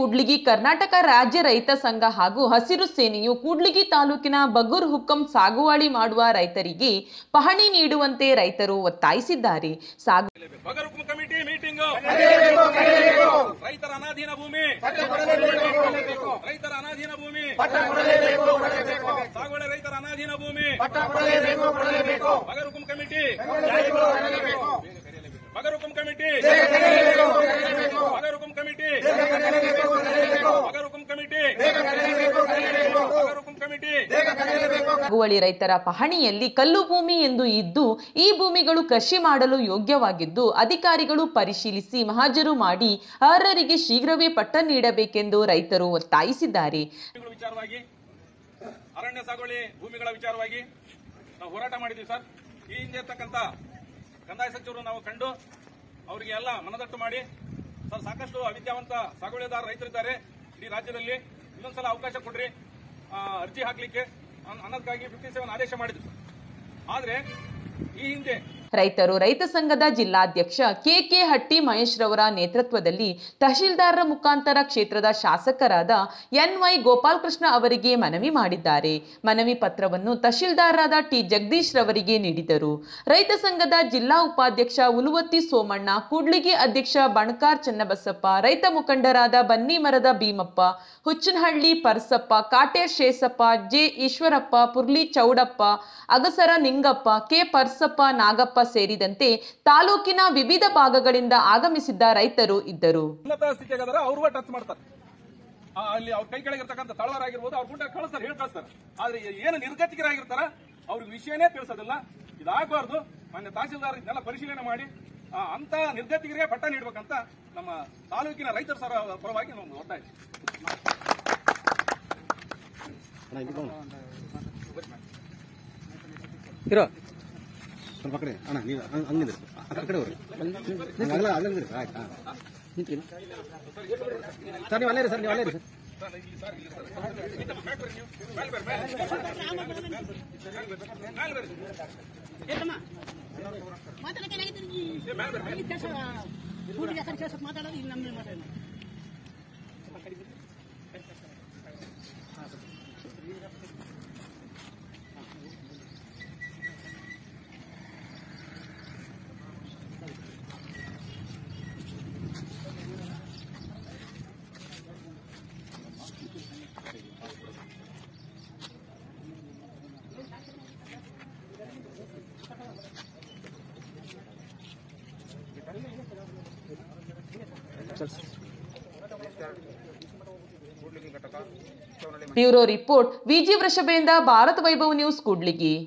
ಕೂಡ್ಲಿಗಿ ಕರ್ನಾಟಕ ರಾಜ್ಯ ರೈತ ಸಂಘ ಹಾಗೂ ಹಸಿರು ಸೇನೆಯು ಕೂಡ್ಲಿಗಿ ತಾಲೂಕಿನ ಬಗೂರ್ ಹುಕ್ಕಂ ಸಾಗುವಳಿ ಮಾಡುವ ರೈತರಿಗೆ ಪಹಣಿ ನೀಡುವಂತೆ ರೈತರು ಒತ್ತಾಯಿಸಿದ್ದಾರೆ ಸಾಗು ಬಗರುಕುಂ ಕಮಿಟಿ ಮೀಟಿಂಗ್ ರೈತರ ಅನಾಧೀನ ಭೂಮಿ ರೈತರ ಅನಾಧೀನ ಭೂಮಿ ಸಾಗುವಳಿ ರೈತರ ಅನಾಧೀನ ಭೂಮಿ ಬಗರುಕುಂ ಕಮಿಟಿ ಬಗರುಕುಂ ಕಮಿಟಿ ಬಗರುಕುಂ ಕಮಿಟಿ ಬಗರುಕುಂ ಕಮಿಟಿ ಬಗರುಕುಂ ಕಮಿಟಿ ಸಾಗುವಳಿ ರೈತರ ಪಹಣಿಯಲ್ಲಿ ಕಲ್ಲು ಭೂಮಿ ಎಂದು ಇದ್ದು ಈ ಭೂಮಿಗಳು ಕೃಷಿ ಮಾಡಲು ಯೋಗ್ಯವಾಗಿದ್ದು ಅಧಿಕಾರಿಗಳು ಪರಿಶೀಲಿಸಿ ಮಹಾಜರು ಮಾಡಿ ಅರ್ಹರಿಗೆ ಶೀಘ್ರವೇ ಪಟ್ಟ ನೀಡಬೇಕೆಂದು ರೈತರು ಒತ್ತಾಯಿಸಿದ್ದಾರೆ ಭೂಮಿಗಳ ವಿಚಾರವಾಗಿ ಅರಣ್ಯ ಸಾಗುವಳಿ ಭೂಮಿಗಳ ವಿಚಾರವಾಗಿ ನಾವು ಹೋರಾಟ ಮಾಡಿದ್ವಿ ಸರ್ ಈ ಹಿಂದೆ ಇರ್ತಕ್ಕಂಥ ಕಂದಾಯ ಸಚಿವರು ನಾವು ಕಂಡು ಅವರಿಗೆ ಎಲ್ಲ ಮನದಟ್ಟು ಮಾಡಿ ಸರ್ ಸಾಕಷ್ಟು ಅವಿದ್ಯಾವಂತ ಸಾಗುವಳಿದಾರ ರೈತರಿದ್ದಾರೆ ಇಡೀ ರಾಜ್ಯದಲ್ಲಿ ಇನ್ನೊಂದ್ಸಲ ಅವಕಾಶ ಕೊಡ್ರಿ ಆ, ಅರ್ಜಿ ಹಾಕ್ಲಿಕ್ಕೆ ಅನ್- ಅನ್ನೋದಕ್ಕಾಗಿ ಫಿಫ್ಟಿ ಸೆವೆನ್ ಆದೇಶ ಮಾಡಿದ್ವಿ ಸರ್ ಆದ್ರೆ ಈ ಹಿಂದೆ ರೈತರು ರೈತ ಸಂಘದ ಜಿಲ್ಲಾಧ್ಯಕ್ಷ ಕೆ ಕೆ ಹಟ್ಟಿ ಮಹೇಶ್ ರವರ ನೇತೃತ್ವದಲ್ಲಿ ತಹಶೀಲ್ದಾರರ ಮುಖಾಂತರ ಕ್ಷೇತ್ರದ ಶಾಸಕರಾದ ಎನ್ ವೈ ಗೋಪಾಲಕೃಷ್ಣ ಅವರಿಗೆ ಮನವಿ ಮಾಡಿದ್ದಾರೆ ಮನವಿ ಪತ್ರವನ್ನು ತಹಶೀಲ್ದಾರರಾದ ಟಿ ಜಗದೀಶ್ ರವರಿಗೆ ನೀಡಿದರು ರೈತ ಸಂಘದ ಜಿಲ್ಲಾ ಉಪಾಧ್ಯಕ್ಷ ಉಲುವತ್ತಿ ಸೋಮಣ್ಣ ಕೂಡ್ಲಿಗಿ ಅಧ್ಯಕ್ಷ ಬಣಕಾರ್ ಚನ್ನಬಸಪ್ಪ ರೈತ ಮುಖಂಡರಾದ ಬನ್ನಿಮರದ ಭೀಮಪ್ಪ ಹುಚ್ಚನಹಳ್ಳಿ ಪರ್ಸಪ್ಪ ಕಾಟೇರ್ ಶೇಸಪ್ಪ ಜೆ ಈಶ್ವರಪ್ಪ ಪುರ್ಲಿ ಚೌಡಪ್ಪ ಅಗಸರ ನಿಂಗಪ್ಪ ಕೆ ಪರ್ಸಪ್ಪ ನಾಗಪ್ಪ ಸೇರಿದಂತೆ ತಾಲೂಕಿನ ವಿವಿಧ ಭಾಗಗಳಿಂದ ಆಗಮಿಸಿದ್ದ ರೈತರು ಇದ್ದರು ಉನ್ನತ ಸ್ಥಿತಿಯಾಗದಾರ ಅವ್ರು ಟಚ್ ಮಾಡ್ತಾರೆ ಆ, ಅಲ್ಲಿ ಅವ್ರ ಕೈ ಕೆಳಗಿರ್ತಕ್ಕಂಥ ತಳವರಾಗಿರ್ಬೋದು ಅವ್ರ ಗುಂಡ ಕಳಿಸ್ತಾರೆ ಹೇಳಿ ಕಳಿಸ್ತಾರೆ ಆದ್ರೆ ಏನು ನಿರ್ಗತಿಕರಾಗಿರ್ತಾರ ಅವ್ರಿಗೆ ವಿಷಯನೇ ತಿಳಿಸೋದಿಲ್ಲ ಇದಾಗಬಾರ್ದು ಮಾನ್ಯ ತಹಸೀಲ್ದಾರ್ ಇದನ್ನೆಲ್ಲ ಪರಿಶೀಲನೆ ಮಾಡಿ ಆ, ಅಂತ ನಿರ್ಗತಿಕರಿಗೆ ಪಟ್ಟ ನೀಡಬೇಕಂತ ನಮ್ಮ ತಾಲೂಕಿನ ರೈತರ ಸರ ಪರವಾಗಿ ನಾವು ಒತ್ತಾಯ ಇರೋ ಸ್ವಲ್ಪ ಕಡೆ ಅಣ್ಣ ನೀವು ಹಂಗ್- ಹಂಗಿದ್ರಿ ಆ ಕಡೆ ಹೋಗ್ರಿ ಅಲ್ಲ ಅಲ್ಲಂದ್ರಿ ಆಯ್ತು ಹಾಂ ನಿಂತ್ರಿ ಸರ್ ನೀವು ಅಲ್ಲೇ ರೀ ಸರ್ ನೀವು ಅಲ್ಲೇ ರೀ ಸರ್ ಮಾತಾಡೋದು ಇಲ್ಲಿ ನಮ್ಮ ಮಾತಾಡೋದು bureau report Viji Vrishabhendra Bharat Vaibhav news Kudligi